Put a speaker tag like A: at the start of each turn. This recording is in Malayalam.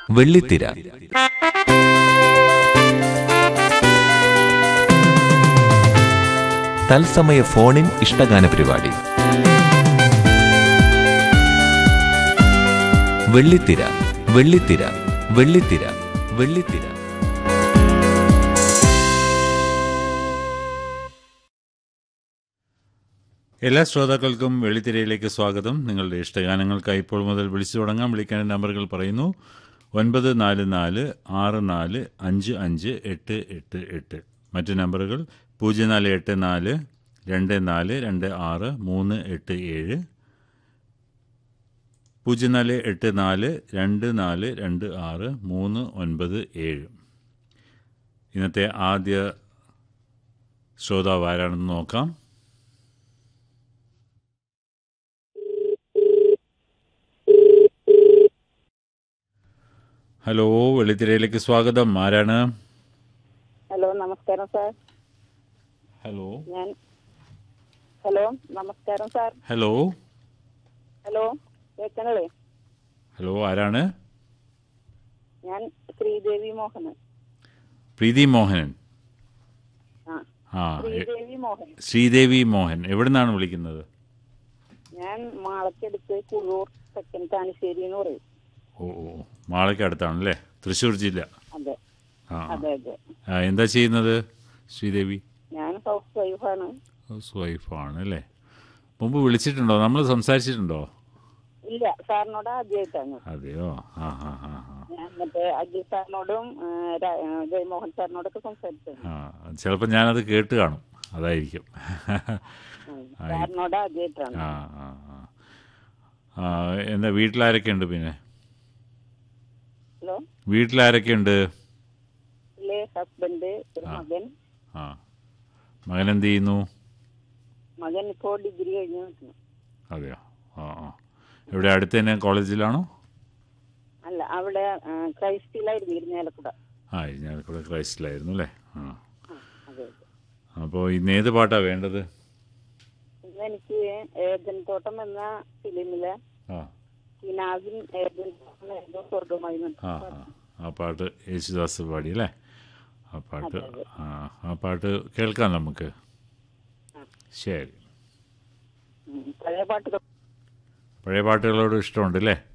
A: വെള്ളിത്തിര തത്സമയ ഫോണിൻ ഇഷ്ടഗാന പരിപാടി വെള്ളിത്തിര വെള്ളിത്തിര വെള്ളിത്തിര വെള്ളിത്തിര
B: എല്ലാ ശ്രോതാക്കൾക്കും വെള്ളിത്തിരയിലേക്ക് സ്വാഗതം നിങ്ങളുടെ ഇഷ്ടഗാനങ്ങൾക്കായി ഇപ്പോൾ മുതൽ വിളിച്ചു തുടങ്ങാം വിളിക്കേണ്ട നമ്പറുകൾ പറയുന്നു ഒൻപത് നാല് നാല് ആറ് നാല് അഞ്ച് അഞ്ച് എട്ട് എട്ട് എട്ട് മറ്റു നമ്പറുകൾ പൂജ്യം നാല് എട്ട് നാല് രണ്ട് നാല് രണ്ട് ആറ് മൂന്ന് എട്ട് ഏഴ് പൂജ്യം നാല് എട്ട് നാല് രണ്ട് നാല് രണ്ട് ആറ് മൂന്ന് ഒൻപത് ഏഴ് ഇന്നത്തെ ആദ്യ ശ്രോതാവ് ആരാണെന്ന് നോക്കാം ഹലോ വെള്ളിത്തിരയിലേക്ക് സ്വാഗതം ആരാണ്
C: ഹലോ നമസ്കാരം സാർ
B: ഹലോ
C: ഞാൻ ഹലോ നമസ്കാരം സാർ
B: ഹലോ
C: ഹലോ കേൾക്കണല്ലേ
B: ഹലോ ആരാണ്
C: ഞാൻ ശ്രീദേവി മോഹൻ
B: പ്രീതി മോഹനൻ
C: ആ
B: ആ എ-
C: ശ്രീദേവി മോഹൻ
B: ശ്രീദേവി മോഹൻ എവിടെ നിന്നാണ് വിളിക്കുന്നത്
C: ഞാൻ മാളക്കടുത്ത് കുഴൂർ തെക്കൻ താനശ്ശേരി എന്ന് പറയും
B: ഓ ഓ മാളയ്ക്ക് അടുത്താണല്ലേ തൃശ്ശൂർ ജില്ല
C: അതെ
B: ആ
C: അതെ അതെ
B: ആ, എന്താ ചെയ്യുന്നത് ശ്രീദേവി
C: ഞാൻ ഹൗസ് വൈഫാണ്
B: ഹൗസ് വൈഫാണ് അല്ലേ മുമ്പ് വിളിച്ചിട്ടുണ്ടോ നമ്മൾ സംസാരിച്ചിട്ടുണ്ടോ
C: ഇല്ല സാറിനോട് ആദ്യമായിട്ടാണ്
B: അതെയോ ആ ആ ആ ആ
C: ഞാൻ മറ്റേ അജിത് സാറിനോടും ആ, രാ- ആ, ജയമോഹൻ സാറിനോടൊക്കെ സംസാരിച്ചത്
B: ആ ചിലപ്പോൾ ഞാനത് കേട്ട് കാണും അതായിരിക്കും
C: സാറിനോട് ആദ്യമായിട്ടാണ്
B: ആ ആ ആ ആ എന്താ വീട്ടിലാരൊക്കെ ഉണ്ട് പിന്നെ
C: ഹലോ
B: വീട്ടിലാരൊക്കെ ഉണ്ട്
C: ഇല്ലേ ഹസ്ബൻഡ് ഒരു
B: ആ.
C: മകൻ
B: ആ മകൻ എന്ത് ചെയ്യുന്നു
C: മകൻ ഇപ്പോൾ ഡിഗ്രി കഴിഞ്ഞ് നിൽക്കുന്നു
B: അതെയോ ആ ആ ഇവിടെ അടുത്ത് തന്നെ കോളേജിലാണോ
C: അല്ല അവിടെ ആ, ക്രൈസ്റ്റിലായിരുന്നു ഇരിഞ്ഞാലക്കുട
B: ആ ഞാനിവിടെ ക്രൈസ്റ്റിലായിരുന്നു അല്ലേ ആ
C: ആ, അതെ അതെ
B: അപ്പോൾ ഇന്ന് ഏത് പാട്ടാണ് വേണ്ടത്
C: ഇന്ന് എനിക്ക് ഏജൻ തോട്ടം എന്ന ഫിലിമിലെ
B: ആ
C: കിനാവിൻ ഏജൻ തോട്ടം ഏതോ സ്വർഗമായി
B: ആ ആ ആ പാട്ട് യേശുദാസ് പാടി അല്ലേ ആ പാട്ട് ആ ആ പാട്ട് കേൾക്കാം നമുക്ക് ശരി
C: പഴയ പാട്ടുകൾ
B: പഴയ പാട്ടുകളോട് ഇഷ്ടമുണ്ട് അല്ലേ